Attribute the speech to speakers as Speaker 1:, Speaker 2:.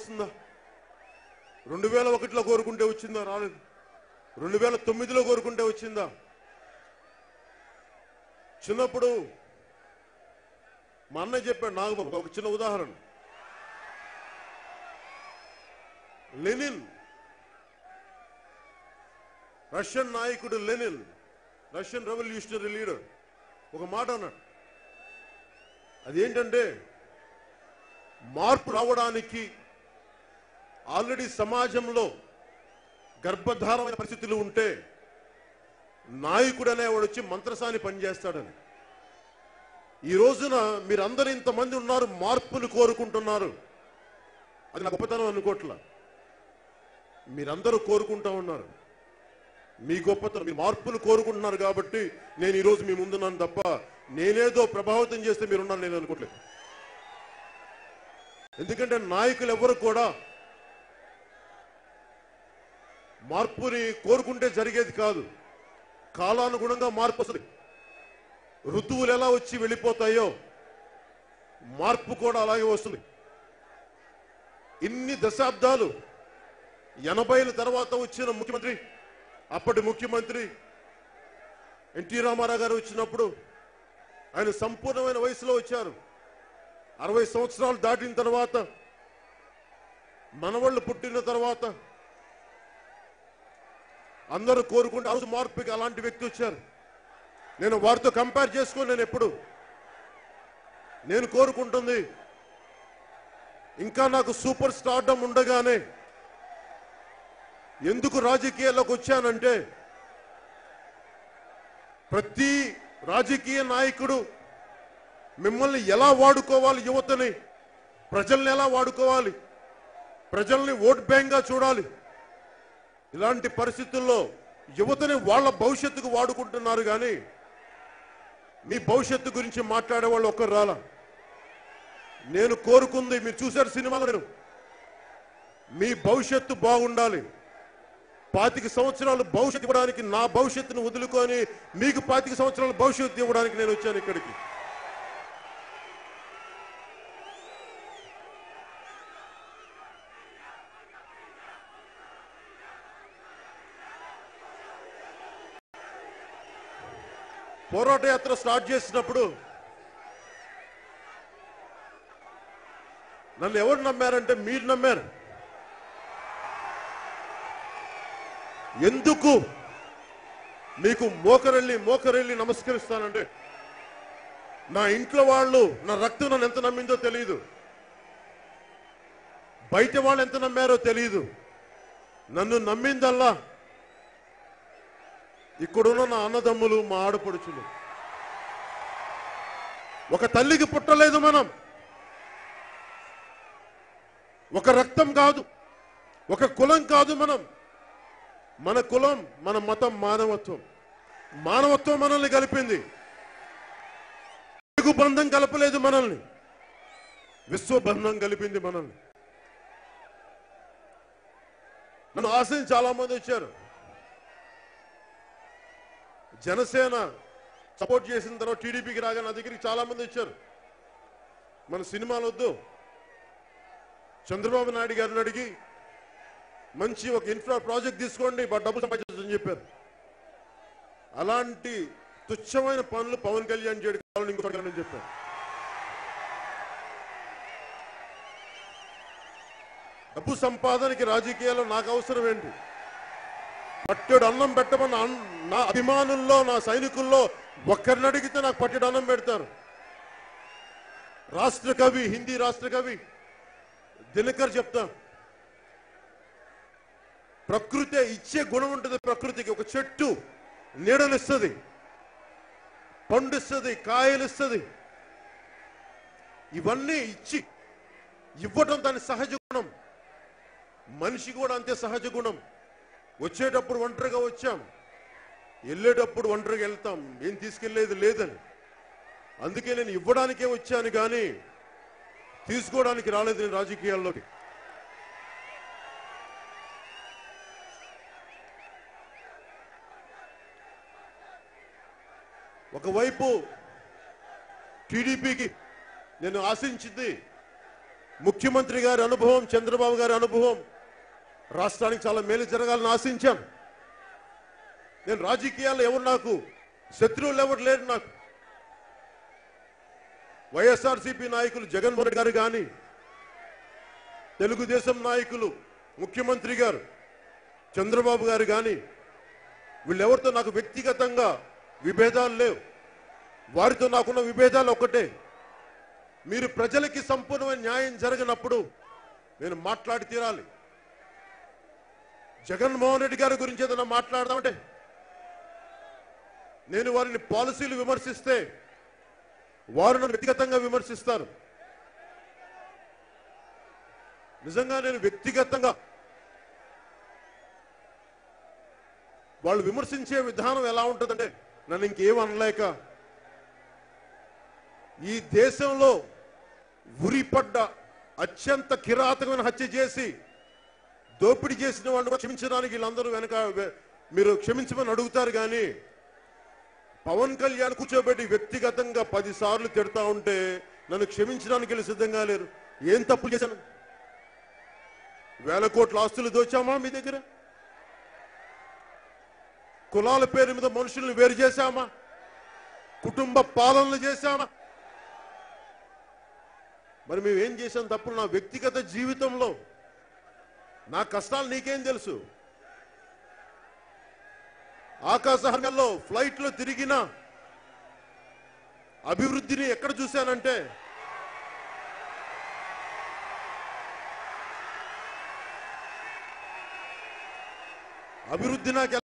Speaker 1: వస్తుందా రెండు వేల ఒకటిలో కోరుకుంటే వచ్చిందా రాలేదు రెండు వేల తొమ్మిదిలో కోరుకుంటే వచ్చిందా చిన్నప్పుడు మా అన్నయ్య చెప్పాడు నాకు ఒక- ఒక చిన్న ఉదాహరణ లెనిన్ రష్యన్ నాయకుడు లెనిన్ రష్యన్ రెవల్యూషనరీ లీడర్ ఒక మాట అన్నాడు అదేంటంటే మార్పు రావడానికి ఆల్రెడీ సమాజంలో గర్భధారమైన పరిస్థితులు ఉంటే నాయకుడు అనేవాడు వచ్చి మంత్రసాని పనిచేస్తాడని ఈ రోజున మీరందరూ ఇంతమంది ఉన్నారు మార్పులు కోరుకుంటున్నారు అది నా గొప్పతనం అనుకోట్లా మీరందరూ కోరుకుంటా ఉన్నారు మీ గొప్పతనం మీ మార్పులు కోరుకుంటున్నారు కాబట్టి నేను ఈరోజు మీ ముందున్నాను తప్ప నేనేదో ప్రభావితం చేస్తే మీరున్నారు నేను అనుకోవట్లేదు ఎందుకంటే నాయకులు ఎవరు కూడా మార్పుని కోరుకుంటే జరిగేది కాదు కాలానుగుణంగా మార్పు వస్తుంది ఋతువులు ఎలా వచ్చి వెళ్ళిపోతాయో మార్పు కూడా అలాగే వస్తుంది ఇన్ని దశాబ్దాలు ఎనభైల తర్వాత వచ్చిన ముఖ్యమంత్రి అప్పటి ముఖ్యమంత్రి ఎన్టీ రామారావు గారు వచ్చినప్పుడు ఆయన సంపూర్ణమైన వయసులో వచ్చారు అరవై సంవత్సరాలు దాటిన తర్వాత మనవాళ్ళు పుట్టిన తర్వాత అందరూ కోరుకుంటే ఆ రోజు మార్పుకి అలాంటి వ్యక్తి వచ్చారు నేను వారితో కంపేర్ చేసుకొని నేను ఎప్పుడు నేను కోరుకుంటుంది ఇంకా నాకు సూపర్ స్టార్డమ్ ఉండగానే ఎందుకు రాజకీయాల్లోకి వచ్చానంటే ప్రతి రాజకీయ నాయకుడు మిమ్మల్ని ఎలా వాడుకోవాలి యువతని ప్రజల్ని ఎలా వాడుకోవాలి ప్రజల్ని ఓట్ బ్యాంక్ గా చూడాలి ఇలాంటి పరిస్థితుల్లో యువతని వాళ్ళ భవిష్యత్తుకు వాడుకుంటున్నారు కానీ మీ భవిష్యత్తు గురించి మాట్లాడే వాళ్ళు ఒక్కరు రాలా నేను కోరుకుంది మీరు చూశారు సినిమాలో నేను మీ భవిష్యత్తు బాగుండాలి పాతిక సంవత్సరాలు భవిష్యత్తు ఇవ్వడానికి నా భవిష్యత్తును వదులుకొని మీకు పాతిక సంవత్సరాల భవిష్యత్తు ఇవ్వడానికి నేను వచ్చాను ఇక్కడికి పోరాట యాత్ర స్టార్ట్ చేసినప్పుడు నన్ను ఎవరు నమ్మారంటే మీరు నమ్మారు ఎందుకు మీకు మోకరెళ్ళి మోకరెళ్ళి నమస్కరిస్తానంటే నా ఇంట్లో వాళ్ళు నా రక్తం నన్ను ఎంత నమ్మిందో తెలియదు బయట వాళ్ళు ఎంత నమ్మారో తెలియదు నన్ను నమ్మిందల్లా ఇక్కడున్న నా అన్నదమ్ములు మా ఆడపడుచులు ఒక తల్లికి పుట్టలేదు మనం ఒక రక్తం కాదు ఒక కులం కాదు మనం మన కులం మన మతం మానవత్వం మానవత్వం మనల్ని కలిపింది తెలుగు బంధం కలపలేదు మనల్ని విశ్వబంధం కలిపింది మనల్ని నన్ను ఆశించి చాలా మంది వచ్చారు జనసేన సపోర్ట్ చేసిన తర్వాత టీడీపీకి రాగా నా దగ్గరికి చాలా మంది వచ్చారు మన సినిమాలు వద్దు చంద్రబాబు నాయుడు గారిని అడిగి మంచి ఒక ఇన్ఫ్రా ప్రాజెక్ట్ తీసుకోండి బట్ డబ్బు సంపాదించని చెప్పారు అలాంటి తుచ్చమైన పనులు పవన్ కళ్యాణ్ చేయడం కావాలని ఇంకొకటి నేను చెప్పాను డబ్బు సంపాదనకి రాజకీయాల్లో నాకు అవసరం ఏంటి పట్టెడు అన్నం పెట్టమన్న అన్- నా అభిమానుల్లో నా సైనికుల్లో ఒక్కరిని అడిగితే నాకు పట్టెడు అన్నం పెడతారు రాష్ట్ర కవి హిందీ రాష్ట్ర కవి దినకర్ చెప్తా ప్రకృతి ఇచ్చే గుణం ఉంటుంది ప్రకృతికి ఒక చెట్టు నీడనిస్తుంది పండిస్తుంది కాయలిస్తుంది ఇవన్నీ ఇచ్చి ఇవ్వటం దాని సహజ గుణం మనిషి కూడా అంతే సహజ గుణం వచ్చేటప్పుడు ఒంటరిగా వచ్చాం వెళ్ళేటప్పుడు ఒంటరిగా వెళ్తాం ఏం తీసుకెళ్లేది లేదని అందుకే నేను ఇవ్వడానికే వచ్చాను కానీ తీసుకోవడానికి రాలేదు నేను రాజకీయాల్లోకి ఒకవైపు టీడీపీకి నేను ఆశించింది ముఖ్యమంత్రి గారి అనుభవం చంద్రబాబు గారి అనుభవం రాష్ట్రానికి చాలా మేలు జరగాలని ఆశించాను నేను రాజకీయాల్లో ఎవరు నాకు శత్రువులు ఎవరు లేరు నాకు వైఎస్ఆర్సీపీ నాయకులు జగన్మోహన్ రెడ్డి గారు కానీ తెలుగుదేశం నాయకులు ముఖ్యమంత్రి గారు చంద్రబాబు గారు కానీ వీళ్ళెవరితో నాకు వ్యక్తిగతంగా విభేదాలు లేవు వారితో నాకున్న విభేదాలు ఒక్కటే మీరు ప్రజలకి సంపూర్ణమైన న్యాయం జరగనప్పుడు నేను మాట్లాడి తీరాలి జగన్మోహన్ రెడ్డి గారి గురించి ఏదైనా మాట్లాడదామంటే నేను వారిని పాలసీలు విమర్శిస్తే వారు నన్ను వ్యక్తిగతంగా విమర్శిస్తారు నిజంగా నేను వ్యక్తిగతంగా వాళ్ళు విమర్శించే విధానం ఎలా ఉంటుందంటే నన్ను ఇంకేం అనలేక ఈ దేశంలో ఉరిపడ్డ అత్యంత కిరాతకమైన హత్య చేసి దోపిడీ చేసిన వాళ్ళు కూడా క్షమించడానికి వీళ్ళందరూ వెనక వె- మీరు క్షమించమని అడుగుతారు కానీ పవన్ కళ్యాణ్ కూర్చోబెట్టి వ్యక్తిగతంగా పది సార్లు తిడతా ఉంటే నన్ను క్షమించడానికి వీళ్ళు సిద్ధంగా లేరు ఏం తప్పు చేశాను వేల కోట్ల ఆస్తులు దోచామా మీ దగ్గర కులాల పేరు మీద మనుషుల్ని వేరు చేశామా కుటుంబ పాలనలు చేశామా మరి మేము ఏం చేసాం తప్పుడు నా వ్యక్తిగత జీవితంలో నా కష్టాలు నీకేం తెలుసు ఆకాశహర్గంలో ఫ్లైట్ లో తిరిగిన అభివృద్ధిని ఎక్కడ చూశానంటే అభివృద్ధి నాకు